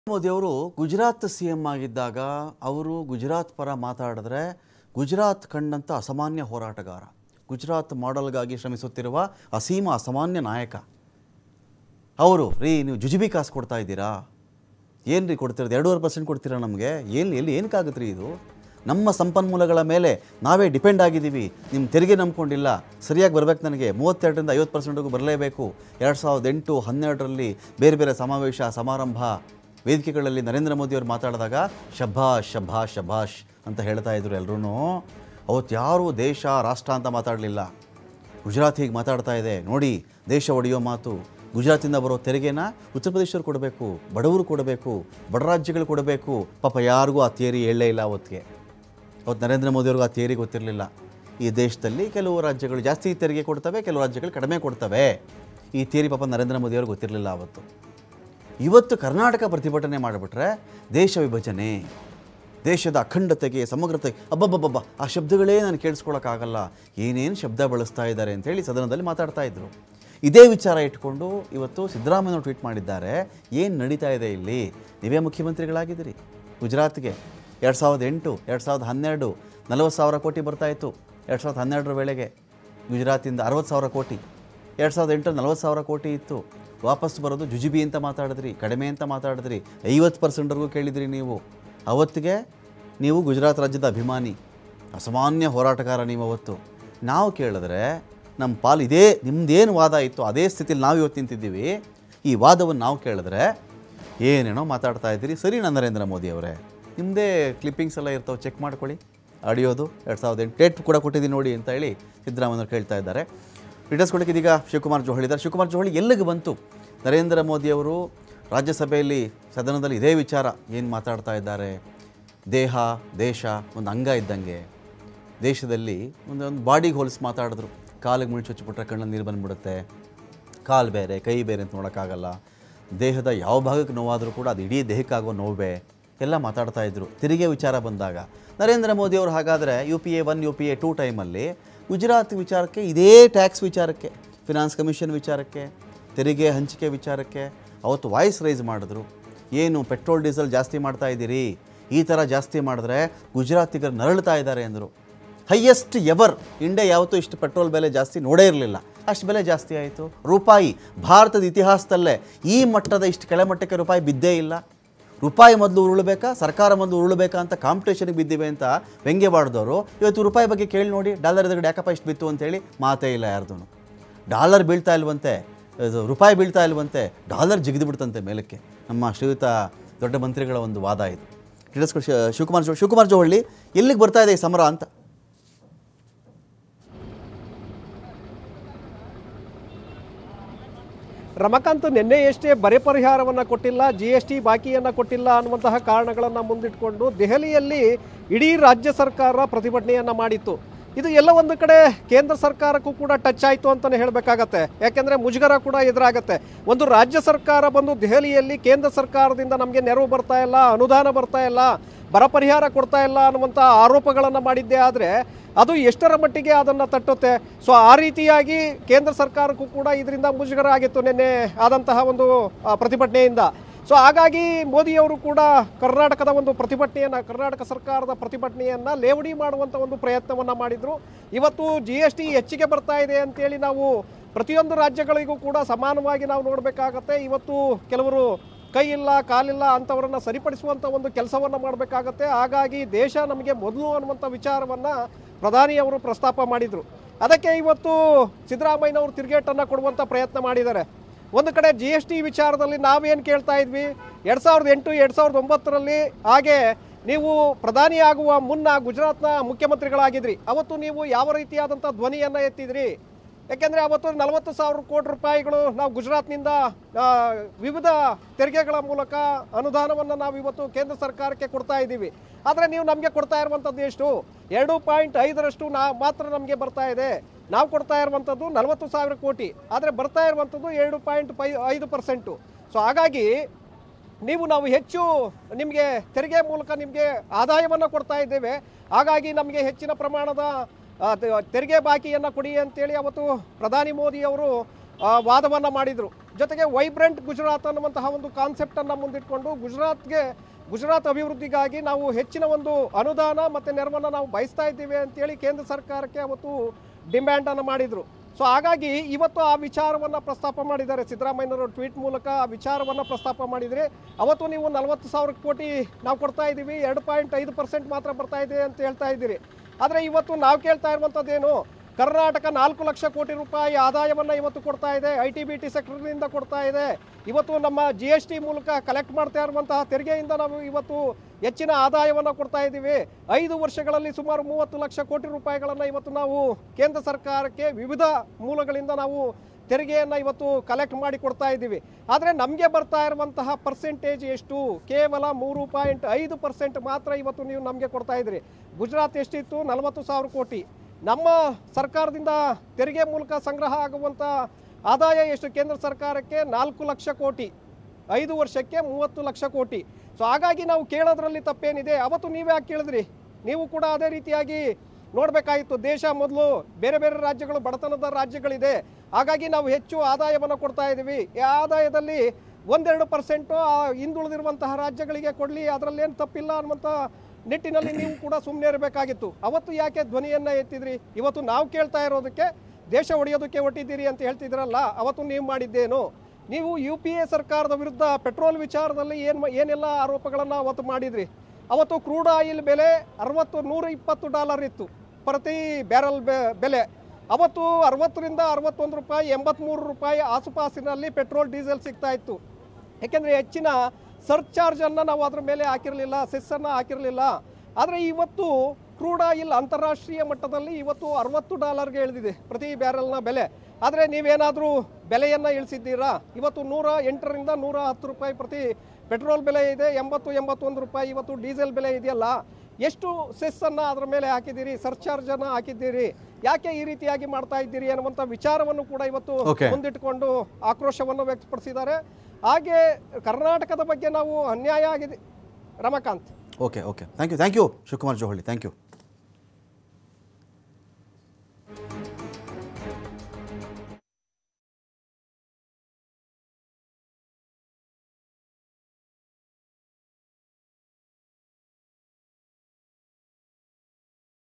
ಮೋದಿ ಅವರು Gujarat C M ಆಗಿದ್ದಾಗ ಅವರು ಗುಜರಾತ್ ಪರ ಮಾತಾಡಿದ್ರೆ ಗುಜರಾತ್ ಕಂಡಂಥ ಅಸಾಮಾನ್ಯ ಹೋರಾಟಗಾರ ಗುಜರಾತ್ ಮಾಡೆಲ್ಗಾಗಿ ಶ್ರಮಿಸುತ್ತಿರುವ ಅಸೀಮ ಅಸಾಮಾನ್ಯ ನಾಯಕ ಅವರು ರೀ ನೀವು ಜುಜುಬಿ ಕಾಸು ಕೊಡ್ತಾ ಇದ್ದೀರಾ ಏನು ರೀ ಕೊಡ್ತಿರೋದು ಎರಡೂವರೆ ಪರ್ಸೆಂಟ್ ಕೊಡ್ತೀರಾ ನಮಗೆ ಎಲ್ಲಿ ಎಲ್ಲಿ ಏನಕ್ಕಾಗುತ್ತೆ ರೀ ಇದು ನಮ್ಮ ಸಂಪನ್ಮೂಲಗಳ ಮೇಲೆ ನಾವೇ ಡಿಪೆಂಡ್ ಆಗಿದ್ದೀವಿ ನಿಮ್ಮ ತೆರಿಗೆ ನಂಬ್ಕೊಂಡಿಲ್ಲ ಸರಿಯಾಗಿ ಬರ್ಬೇಕು ನನಗೆ ಮೂವತ್ತೆರಡರಿಂದ ಐವತ್ತು ಪರ್ಸೆಂಟ್ಗೂ ಬರಲೇಬೇಕು ಎರಡು ಸಾವಿರದ ಎಂಟು ಹನ್ನೆರಡರಲ್ಲಿ ಬೇರೆ ಬೇರೆ ಸಮಾವೇಶ ಸಮಾರಂಭ ವೇದಿಕೆಗಳಲ್ಲಿ ನರೇಂದ್ರ ಮೋದಿಯವರು ಮಾತಾಡಿದಾಗ ಶಭಾಷ್ ಶಭಾಷ್ ಶಭಾಷ್ ಅಂತ ಹೇಳ್ತಾ ಇದ್ರು ಎಲ್ಲರೂ ಅವತ್ತು ಯಾರೂ ದೇಶ ರಾಷ್ಟ್ರ ಅಂತ ಮಾತಾಡಲಿಲ್ಲ ಗುಜರಾತ್ ಹೀಗೆ ಮಾತಾಡ್ತಾ ಇದೆ ನೋಡಿ ದೇಶ ಒಡೆಯೋ ಮಾತು ಗುಜರಾತಿಂದ ಬರೋ ತೆರಿಗೆನ ಉತ್ತರ ಪ್ರದೇಶವ್ರು ಕೊಡಬೇಕು ಬಡವರು ಕೊಡಬೇಕು ಬಡ ರಾಜ್ಯಗಳು ಕೊಡಬೇಕು ಪಾಪ ಯಾರಿಗೂ ಆ ಥಿಯರಿ ಹೇಳಲೇ ಇಲ್ಲ ಅವತ್ತಿಗೆ ಅವತ್ತು ನರೇಂದ್ರ ಮೋದಿಯವ್ರಿಗೂ ಆ ಥಿಯರಿ ಗೊತ್ತಿರಲಿಲ್ಲ ಈ ದೇಶದಲ್ಲಿ ಕೆಲವು ರಾಜ್ಯಗಳು ಜಾಸ್ತಿ ತೆರಿಗೆ ಕೊಡ್ತವೆ ಕೆಲವು ರಾಜ್ಯಗಳು ಕಡಿಮೆ ಕೊಡ್ತವೆ ಈ ಥಿಯರಿ ಪಾಪ ನರೇಂದ್ರ ಮೋದಿಯವ್ರಿಗೆ ಗೊತ್ತಿರಲಿಲ್ಲ ಅವತ್ತು ಇವತ್ತು ಕರ್ನಾಟಕ ಪ್ರತಿಭಟನೆ ಮಾಡಿಬಿಟ್ರೆ ದೇಶ ವಿಭಜನೆ ದೇಶದ ಅಖಂಡತೆಗೆ ಸಮಗ್ರತೆಗೆ ಅಬ್ಬಬ್ಬಬ್ಬ ಆ ಶಬ್ದಗಳೇ ನಾನು ಕೇಳಿಸ್ಕೊಳಕ್ಕಾಗಲ್ಲ ಏನೇನು ಶಬ್ದ ಬಳಸ್ತಾ ಇದ್ದಾರೆ ಅಂತೇಳಿ ಸದನದಲ್ಲಿ ಮಾತಾಡ್ತಾ ಇದ್ರು ಇದೇ ವಿಚಾರ ಇಟ್ಕೊಂಡು ಇವತ್ತು ಸಿದ್ದರಾಮಯ್ಯನವರು ಟ್ವೀಟ್ ಮಾಡಿದ್ದಾರೆ ಏನು ನಡೀತಾ ಇದೆ ಇಲ್ಲಿ ನೀವೇ ಮುಖ್ಯಮಂತ್ರಿಗಳಾಗಿದ್ದೀರಿ ಗುಜರಾತ್ಗೆ ಎರಡು ಸಾವಿರದ ಎಂಟು ಎರಡು ಸಾವಿರದ ಹನ್ನೆರಡು ನಲವತ್ತು ಸಾವಿರ ಕೋಟಿ ಬರ್ತಾಯಿತ್ತು ಎರಡು ಸಾವಿರದ ಹನ್ನೆರಡರ ವೇಳೆಗೆ ಗುಜರಾತಿಂದ ಅರವತ್ತು ಸಾವಿರ ಕೋಟಿ ಎರಡು ಸಾವಿರದ ಎಂಟರಲ್ಲಿ ನಲ್ವತ್ತು ಸಾವಿರ ಕೋಟಿ ಇತ್ತು ವಾಪಸ್ ಬರೋದು ಜುಜುಬಿ ಅಂತ ಮಾತಾಡಿದ್ರಿ ಕಡಿಮೆ ಅಂತ ಮಾತಾಡಿದ್ರಿ ಐವತ್ತು ಪರ್ಸೆಂಟ್ವರೆಗೂ ಕೇಳಿದ್ರಿ ನೀವು ಅವತ್ತಿಗೆ ನೀವು ಗುಜರಾತ್ ರಾಜ್ಯದ ಅಭಿಮಾನಿ ಅಸಾಮಾನ್ಯ ಹೋರಾಟಗಾರ ನೀವು ಅವತ್ತು ನಾವು ಕೇಳಿದ್ರೆ ನಮ್ಮ ಪಾಲು ಇದೇ ನಿಮ್ಮದೇನು ವಾದ ಇತ್ತು ಅದೇ ಸ್ಥಿತಿಲಿ ನಾವು ಇವತ್ತು ನಿಂತಿದ್ದೀವಿ ಈ ವಾದವನ್ನು ನಾವು ಕೇಳಿದ್ರೆ ಏನೇನೋ ಮಾತಾಡ್ತಾ ಇದ್ದೀರಿ ಸರಿ ನಾ ನರೇಂದ್ರ ಮೋದಿ ಅವರೇ ನಿಮ್ಮದೇ ಕ್ಲಿಪ್ಪಿಂಗ್ಸ್ ಎಲ್ಲ ಇರ್ತಾವೆ ಚೆಕ್ ಮಾಡ್ಕೊಳ್ಳಿ ಆಡಿಯೋದು ಎರಡು ಸಾವಿರದ ಎಂಟು ಟೇಟ್ ಕೂಡ ಕೊಟ್ಟಿದ್ದೀನಿ ನೋಡಿ ಅಂತ ಹೇಳಿ ಸಿದ್ದರಾಮಯ್ಯವ್ರು ಕೇಳ್ತಾ ಇದ್ದಾರೆ ಡೀಟೇಲ್ಸ್ ಕೊಡೋಕ್ಕೆ ಇದೀಗ ಶಿವಕುಮಾರ್ ಜೋಹಳಿ ಇದ್ದಾರೆ ಶಿವಕುಮಾರ್ ಜೋಹಳಿ ಎಲ್ಲಿಗೆ ಬಂತು ನರೇಂದ್ರ ಮೋದಿಯವರು ರಾಜ್ಯಸಭೆಯಲ್ಲಿ ಸದನದಲ್ಲಿ ಇದೇ ವಿಚಾರ ಏನು ಮಾತಾಡ್ತಾ ಇದ್ದಾರೆ ದೇಹ ದೇಶ ಒಂದು ಅಂಗ ಇದ್ದಂಗೆ ದೇಶದಲ್ಲಿ ಒಂದು ಒಂದು ಬಾಡಿಗೆ ಹೋಲಿಸಿ ಮಾತಾಡಿದ್ರು ಕಾಲಿಗೆ ಮುಳ್ಳು ಚುಚ್ಚಿಬಿಟ್ರೆ ಕಣ್ಣಲ್ಲಿ ನೀರು ಬಂದ್ಬಿಡುತ್ತೆ ಕಾಲು ಬೇರೆ ಕೈ ಬೇರೆ ಅಂತ ನೋಡೋಕ್ಕಾಗಲ್ಲ ದೇಹದ ಯಾವ ಭಾಗಕ್ಕೆ ನೋವಾದರೂ ಕೂಡ ಅದು ಇಡೀ ದೇಹಕ್ಕಾಗೋ ನೋವೇ ಎಲ್ಲ ಮಾತಾಡ್ತಾ ಇದ್ರು ತೆರಿಗೆ ವಿಚಾರ ಬಂದಾಗ ನರೇಂದ್ರ ಮೋದಿ ಅವರು ಹಾಗಾದರೆ U P A one U P A two ಟೈಮಲ್ಲಿ ಗುಜರಾತ್ ವಿಚಾರಕ್ಕೆ ಇದೇ ಟ್ಯಾಕ್ಸ್ ವಿಚಾರಕ್ಕೆ ಫಿನಾನ್ಸ್ ಕಮಿಷನ್ ವಿಚಾರಕ್ಕೆ ತೆರಿಗೆ ಹಂಚಿಕೆ ವಿಚಾರಕ್ಕೆ ಅವತ್ತು ವಾಯ್ಸ್ ರೈಸ್ ಮಾಡಿದ್ರು ಏನು ಪೆಟ್ರೋಲ್ ಡೀಸೆಲ್ ಜಾಸ್ತಿ ಮಾಡ್ತಾ ಇದ್ದೀರಿ ಈ ಥರ ಜಾಸ್ತಿ ಮಾಡಿದ್ರೆ ಗುಜರಾತಿಗರು ನರಳ್ತಾ ಇದ್ದಾರೆ ಅಂದರು ಹೈಯೆಸ್ಟ್ ಎವರ್ ಇಂಡಿಯಾ ಯಾವತ್ತೂ ಇಷ್ಟು ಪೆಟ್ರೋಲ್ ಬೆಲೆ ಜಾಸ್ತಿ ನೋಡೇ ಇರಲಿಲ್ಲ ಅಷ್ಟು ಬೆಲೆ ಜಾಸ್ತಿ ಆಯಿತು ರೂಪಾಯಿ ಭಾರತದ ಇತಿಹಾಸದಲ್ಲೇ ಈ ಮಟ್ಟದ ಇಷ್ಟು ಕೆಳಮಟ್ಟಕ್ಕೆ ರೂಪಾಯಿ ಬಿದ್ದೇ ಇಲ್ಲ ರೂಪಾಯಿ ಮೊದಲು ಉರುಳಬೇಕಾ ಸರ್ಕಾರ ಮೊದಲು ಉರುಳಬೇಕಾ ಅಂತ ಕಾಂಪಿಟೇಷನ್ಗೆ ಬಿದ್ದಿವೆ ಅಂತ ವ್ಯಂಗ್ಯವಾಡಿದವರು ಇವತ್ತು ರೂಪಾಯಿ ಬಗ್ಗೆ ಕೇಳಿ ನೋಡಿ ಡಾಲರ್ ಎದುರುಗಡೆ ಯಾಕಪ್ಪ ಇಷ್ಟು ಬಿತ್ತು ಅಂತೇಳಿ ಮಾತೇ ಇಲ್ಲ ಯಾರ್ದು ಡಾಲರ್ ಬೀಳ್ತಾ ಇಲ್ವಂತೆ ಇದು ರೂಪಾಯಿ ಬೀಳ್ತಾ ಇಲ್ವಂತೆ ಡಾಲರ್ ಜಿಗಿದು ಬಿಡ್ತಂತೆ ಮೇಲಕ್ಕೆ ನಮ್ಮ ಶ್ರೀಯುತ ದೊಡ್ಡ ಮಂತ್ರಿಗಳ ಒಂದು ವಾದ ಇದು ಡೀಟೇಲ್ಸ್ ಕೊಡಿ, ಶಿ- ಶಿವಕುಮಾರ್ ಜೋ ಶಿವಕುಮಾರ್ ಜೋಹಳ್ಳಿ ಎಲ್ಲಿಗೆ ಬರ್ತಾ ಇದೆ ಈ ಸಮರ ಅಂತ ರಮಕಾಂತ್ ನಿನ್ನೆಯಷ್ಟೇ ಬರೆ ಪರಿಹಾರವನ್ನು ಕೊಟ್ಟಿಲ್ಲ ಜಿ ಎಸ್ ಟಿ ಬಾಕಿಯನ್ನು ಕೊಟ್ಟಿಲ್ಲ ಅನ್ನುವಂತಹ ಕಾರಣಗಳನ್ನು ಮುಂದಿಟ್ಕೊಂಡು ದೆಹಲಿಯಲ್ಲಿ ಇಡೀ ರಾಜ್ಯ ಸರ್ಕಾರ ಪ್ರತಿಭಟನೆಯನ್ನು ಮಾಡಿತ್ತು ಇದು ಎಲ್ಲ ಒಂದು ಕಡೆ ಕೇಂದ್ರ ಸರ್ಕಾರಕ್ಕೂ ಕೂಡ ಟಚ್ ಆಯಿತು ಅಂತಲೇ ಹೇಳಬೇಕಾಗತ್ತೆ ಯಾಕೆಂದರೆ ಮುಜುಗರ ಕೂಡ ಎದುರಾಗತ್ತೆ ಒಂದು ರಾಜ್ಯ ಸರ್ಕಾರ ಬಂದು ದೆಹಲಿಯಲ್ಲಿ ಕೇಂದ್ರ ಸರ್ಕಾರದಿಂದ ನಮಗೆ ನೆರವು ಬರ್ತಾ ಇಲ್ಲ ಅನುದಾನ ಬರ್ತಾ ಇಲ್ಲ ಬರ ಪರಿಹಾರ ಕೊಡ್ತಾ ಇಲ್ಲ ಅನ್ನುವಂಥ ಆರೋಪಗಳನ್ನು ಮಾಡಿದ್ದೇ ಆದರೆ ಅದು ಎಷ್ಟರ ಮಟ್ಟಿಗೆ ಅದನ್ನು ತಟ್ಟುತ್ತೆ ಸೊ ಆ ರೀತಿಯಾಗಿ ಕೇಂದ್ರ ಸರ್ಕಾರಕ್ಕೂ ಕೂಡ ಇದರಿಂದ ಮುಜುಗರ ಆಗಿತ್ತು ನಿನ್ನೆ ಆದಂತಹ ಒಂದು ಆ, ಪ್ರತಿಭಟನೆಯಿಂದ ಸೊ ಹಾಗಾಗಿ ಮೋದಿಯವರು ಕೂಡ ಕರ್ನಾಟಕದ ಒಂದು ಪ್ರತಿಭಟನೆಯನ್ನು ಕರ್ನಾಟಕ ಸರ್ಕಾರದ ಪ್ರತಿಭಟನೆಯನ್ನು ಲೇವಡಿ ಮಾಡುವಂಥ ಒಂದು ಪ್ರಯತ್ನವನ್ನು ಮಾಡಿದರು ಇವತ್ತು ಜಿ ಎಸ್ ಟಿ ಹೆಚ್ಚಿಗೆ ಬರ್ತಾ ಇದೆ ಅಂತೇಳಿ ನಾವು ಪ್ರತಿಯೊಂದು ರಾಜ್ಯಗಳಿಗೂ ಕೂಡ ಸಮಾನವಾಗಿ ನಾವು ನೋಡಬೇಕಾಗತ್ತೆ ಇವತ್ತು ಕೆಲವರು ಕೈ ಇಲ್ಲ ಕಾಲಿಲ್ಲ ಅಂಥವರನ್ನ ಸರಿಪಡಿಸುವಂಥ ಒಂದು ಕೆಲಸವನ್ನು ಮಾಡಬೇಕಾಗತ್ತೆ ಹಾಗಾಗಿ ದೇಶ ನಮಗೆ ಮೊದಲು ಅನ್ನುವಂಥ ವಿಚಾರವನ್ನು ಪ್ರಧಾನಿಯವರು ಪ್ರಸ್ತಾಪ ಮಾಡಿದರು ಅದಕ್ಕೆ ಇವತ್ತು ಸಿದ್ದರಾಮಯ್ಯನವರು ತಿರುಗೇಟನ್ನು ಕೊಡುವಂಥ ಪ್ರಯತ್ನ ಮಾಡಿದ್ದಾರೆ ಒಂದು ಕಡೆ ಜಿ ಎಸ್ ಟಿ ವಿಚಾರದಲ್ಲಿ ನಾವೇನು ಕೇಳ್ತಾ ಇದ್ವಿ ಎರಡು ಸಾವಿರದ ಎಂಟು ಎರಡು ಸಾವಿರದ ಒಂಬತ್ತರಲ್ಲಿ ಹಾಗೆ ನೀವು ಪ್ರಧಾನಿ ಆಗುವ ಮುನ್ನ ಗುಜರಾತ್ನ ಮುಖ್ಯಮಂತ್ರಿಗಳಾಗಿದ್ರಿ ಅವತ್ತು ನೀವು ಯಾವ ರೀತಿಯಾದಂಥ ಧ್ವನಿಯನ್ನು ಎತ್ತಿದ್ರಿ ಯಾಕೆಂದರೆ ಅವತ್ತು ನಲವತ್ತು ಸಾವಿರ ಕೋಟಿ ರೂಪಾಯಿಗಳು ನಾವು ಗುಜರಾತ್ನಿಂದ ಆ, ವಿವಿಧ ತೆರಿಗೆಗಳ ಮೂಲಕ ಅನುದಾನವನ್ನು ನಾವು ಇವತ್ತು ಕೇಂದ್ರ ಸರ್ಕಾರಕ್ಕೆ ಕೊಡ್ತಾ ಇದ್ದೀವಿ ಆದರೆ ನೀವು ನಮಗೆ ಕೊಡ್ತಾ ಇರುವಂಥದ್ದು ಎಷ್ಟು ಎರಡು ಪಾಯಿಂಟ್ ಐದರಷ್ಟು ನಾ ಮಾತ್ರ ನಮಗೆ ಬರ್ತಾ ಇದೆ ನಾವು ಕೊಡ್ತಾ ಇರುವಂಥದ್ದು ನಲವತ್ತು ಸಾವಿರ ಕೋಟಿ ಆದರೆ ಬರ್ತಾ ಇರುವಂಥದ್ದು ಎರಡು ಪಾಯಿಂಟ್ ಪೈ ಐದು ಪರ್ಸೆಂಟು ಸೊ ಹಾಗಾಗಿ ನೀವು ನಾವು ಹೆಚ್ಚು ನಿಮಗೆ ತೆರಿಗೆ ಮೂಲಕ ನಿಮಗೆ ಆದಾಯವನ್ನು ಕೊಡ್ತಾ ಇದ್ದೇವೆ ಹಾಗಾಗಿ ನಮಗೆ ಹೆಚ್ಚಿನ ಪ್ರಮಾಣದ ಆ, ತ- ತೆರಿಗೆ ಬಾಕಿಯನ್ನು ಕೊಡಿ ಅಂತೇಳಿ ಅವತ್ತು ಪ್ರಧಾನಿ ಮೋದಿ ಅವರು ವಾದವನ್ನು ಮಾಡಿದರು ಜೊತೆಗೆ ವೈಬ್ರೆಂಟ್ ಗುಜರಾತ್ ಅನ್ನುವಂತಹ ಒಂದು ಕಾನ್ಸೆಪ್ಟನ್ನು ಮುಂದಿಟ್ಕೊಂಡು ಗುಜರಾತ್ಗೆ ಗುಜರಾತ್ ಅಭಿವೃದ್ಧಿಗಾಗಿ ನಾವು ಹೆಚ್ಚಿನ ಒಂದು ಅನುದಾನ ಮತ್ತು ನೆರವನ್ನು ನಾವು ಬಯಸ್ತಾ ಇದ್ದೀವಿ ಅಂತೇಳಿ ಕೇಂದ್ರ ಸರ್ಕಾರಕ್ಕೆ ಅವತ್ತು ಡಿಮ್ಯಾಂಡನ್ನು ಮಾಡಿದರು ಸೊ ಹಾಗಾಗಿ ಇವತ್ತು ಆ ವಿಚಾರವನ್ನು ಪ್ರಸ್ತಾಪ ಮಾಡಿದ್ದಾರೆ ಸಿದ್ದರಾಮಯ್ಯನವರು ಟ್ವೀಟ್ ಮೂಲಕ ಆ ವಿಚಾರವನ್ನು ಪ್ರಸ್ತಾಪ ಮಾಡಿದರೆ ಅವತ್ತು ನೀವು ನಲವತ್ತು ಸಾವಿರ ಕೋಟಿ ನಾವು ಕೊಡ್ತಾ ಇದ್ದೀವಿ ಎರಡು ಪಾಯಿಂಟ್ ಐದು ಪರ್ಸೆಂಟ್ ಮಾತ್ರ ಬರ್ತಾ ಇದೆ ಅಂತ ಹೇಳ್ತಾ ಇದ್ದೀರಿ ಆದರೆ ಇವತ್ತು ನಾವು ಕೇಳ್ತಾ ಇರುವಂಥದ್ದೇನು ಕರ್ನಾಟಕ ನಾಲ್ಕು ಲಕ್ಷ ಕೋಟಿ ರೂಪಾಯಿ ಆದಾಯವನ್ನು ಇವತ್ತು ಕೊಡ್ತಾ ಇದೆ ಐ ಟಿ ಬಿ ಟಿ ಸೆಕ್ಟರ್ನಿಂದ ಕೊಡ್ತಾ ಇದೆ ಇವತ್ತು ನಮ್ಮ ಜಿ ಎಸ್ ಟಿ ಮೂಲಕ ಕಲೆಕ್ಟ್ ಮಾಡ್ತಾ ಇರುವಂತಹ ತೆರಿಗೆಯಿಂದ ನಾವು ಇವತ್ತು ಹೆಚ್ಚಿನ ಆದಾಯವನ್ನು ಕೊಡ್ತಾ ಇದ್ದೀವಿ ಐದು ವರ್ಷಗಳಲ್ಲಿ ಸುಮಾರು ಮೂವತ್ತು ಲಕ್ಷ ಕೋಟಿ ರೂಪಾಯಿಗಳನ್ನು ಇವತ್ತು ನಾವು ಕೇಂದ್ರ ಸರ್ಕಾರಕ್ಕೆ ವಿವಿಧ ಮೂಲಗಳಿಂದ ನಾವು ತೆರಿಗೆಯನ್ನು ಇವತ್ತು ಕಲೆಕ್ಟ್ ಮಾಡಿ ಕೊಡ್ತಾ ಇದ್ದೀವಿ ಆದರೆ ನಮಗೆ ಬರ್ತಾ ಇರುವಂತಹ ಪರ್ಸೆಂಟೇಜ್ ಎಷ್ಟು ಕೇವಲ ಮೂರು ಪಾಯಿಂಟ್ ಐದು ಪರ್ಸೆಂಟ್ ಮಾತ್ರ ಇವತ್ತು ನೀವು ನಮಗೆ ಕೊಡ್ತಾ ಇದ್ದೀರಿ ಗುಜರಾತ್ ಎಷ್ಟಿತ್ತು ನಲವತ್ತು ಸಾವಿರ ಕೋಟಿ ನಮ್ಮ ಸರ್ಕಾರದಿಂದ ತೆರಿಗೆ ಮೂಲಕ ಸಂಗ್ರಹ ಆಗುವಂಥ ಆದಾಯ ಎಷ್ಟು ಕೇಂದ್ರ ಸರ್ಕಾರಕ್ಕೆ ನಾಲ್ಕು ಲಕ್ಷ ಕೋಟಿ ಐದು ವರ್ಷಕ್ಕೆ ಮೂವತ್ತು ಲಕ್ಷ ಕೋಟಿ ಸೊ ಹಾಗಾಗಿ ನಾವು ಕೇಳೋದ್ರಲ್ಲಿ ತಪ್ಪೇನಿದೆ ಅವತ್ತು ನೀವೇ ಯಾಕೆ ಕೇಳಿದ್ರಿ ನೀವು ಕೂಡ ಅದೇ ರೀತಿಯಾಗಿ ನೋಡಬೇಕಾಗಿತ್ತು ದೇಶ ಮೊದಲು ಬೇರೆ ಬೇರೆ ರಾಜ್ಯಗಳು ಬಡತನದ ರಾಜ್ಯಗಳಿದೆ ಹಾಗಾಗಿ ನಾವು ಹೆಚ್ಚು ಆದಾಯವನ್ನು ಕೊಡ್ತಾ ಇದ್ದೀವಿ ಈ ಆದಾಯದಲ್ಲಿ ಒಂದೆರಡು ಪರ್ಸೆಂಟು ಹಿಂದುಳಿದಿರುವಂತಹ ರಾಜ್ಯಗಳಿಗೆ ಕೊಡಲಿ ಅದರಲ್ಲೇನು ತಪ್ಪಿಲ್ಲ ಅನ್ನುವಂಥ ನಿಟ್ಟಿನಲ್ಲಿ ನೀವು ಕೂಡ ಸುಮ್ಮನೆ ಇರಬೇಕಾಗಿತ್ತು ಅವತ್ತು ಯಾಕೆ ಧ್ವನಿಯನ್ನು ಎತ್ತಿದ್ರಿ ಇವತ್ತು ನಾವು ಕೇಳ್ತಾ ಇರೋದಕ್ಕೆ ದೇಶ ಒಡೆಯೋದಕ್ಕೆ ಹೊಟ್ಟಿದ್ದೀರಿ ಅಂತ ಹೇಳ್ತಿದ್ರಲ್ಲ ಅವತ್ತು ನೀವು ಮಾಡಿದ್ದೇನು ನೀವು ಯು ಪಿ ಎ ಸರ್ಕಾರದ ವಿರುದ್ಧ ಪೆಟ್ರೋಲ್ ವಿಚಾರದಲ್ಲಿ ಏನು ಏನೆಲ್ಲ ಆರೋಪಗಳನ್ನು ಅವತ್ತು ಮಾಡಿದ್ರಿ ಅವತ್ತು ಕ್ರೂಡ್ ಆಯಿಲ್ ಬೆಲೆ ಅರವತ್ತು ನೂರ ಇಪ್ಪತ್ತು ಡಾಲರ್ ಇತ್ತು ಪ್ರತಿ ಬ್ಯಾರಲ್ ಬೆ- ಬೆಲೆ ಅವತ್ತು ಅರವತ್ತರಿಂದ ಅರವತ್ತೊಂದು ರೂಪಾಯಿ ಎಂಬತ್ತ್ಮೂರು ರೂಪಾಯಿ ಆಸುಪಾಸಿನಲ್ಲಿ ಪೆಟ್ರೋಲ್ ಡೀಸೆಲ್ ಸಿಗ್ತಾ ಇತ್ತು ಯಾಕೆಂದರೆ ಹೆಚ್ಚಿನ ಸರ್ಚಾರ್ಜನ್ನು ನಾವು ಅದ್ರ ಮೇಲೆ ಹಾಕಿರಲಿಲ್ಲ ಸೆಸ್ಸನ್ನು ಹಾಕಿರಲಿಲ್ಲ ಆದರೆ ಇವತ್ತು ಕ್ರೂಡ್ ಆಯಿಲ್ ಅಂತಾರಾಷ್ಟ್ರೀಯ ಮಟ್ಟದಲ್ಲಿ ಇವತ್ತು ಅರವತ್ತು ಡಾಲರ್ಗೆ ಇಳಿದಿದೆ ಪ್ರತಿ ಬ್ಯಾರಲ್ನ ಬೆಲೆ ಆದರೆ ನೀವೇನಾದರೂ ಬೆಲೆಯನ್ನು ಇಳಿಸಿದ್ದೀರಾ ಇವತ್ತು ನೂರ ಎಂಟರಿಂದ ನೂರ ಹತ್ತು ರೂಪಾಯಿ ಪ್ರತಿ ಪೆಟ್ರೋಲ್ ಬೆಲೆ ಇದೆ ಎಂಬತ್ತು ಎಂಬತ್ತೊಂದು ರೂಪಾಯಿ ಇವತ್ತು ಡೀಸೆಲ್ ಬೆಲೆ ಇದೆಯಲ್ಲ ಎಷ್ಟು ಸೆಸ್ಸನ್ನು ಅದರ ಮೇಲೆ ಹಾಕಿದ್ದೀರಿ ಸರ್ಚಾರ್ಜನ್ನು ಹಾಕಿದ್ದೀರಿ ಯಾಕೆ ಈ ರೀತಿಯಾಗಿ ಮಾಡ್ತಾ ಇದ್ದೀರಿ ಅನ್ನುವಂಥ ವಿಚಾರವನ್ನು ಕೂಡ ಇವತ್ತು Okay. ಮುಂದಿಟ್ಟುಕೊಂಡು ಆಕ್ರೋಶವನ್ನು ವ್ಯಕ್ತಪಡಿಸಿದ್ದಾರೆ ಹಾಗೆ ಕರ್ನಾಟಕದ ಬಗ್ಗೆ ನಾವು ಅನ್ಯಾಯ ಆಗಿದೆ Ramakant okay okay thank you thank you Shivakumar Johalli thank you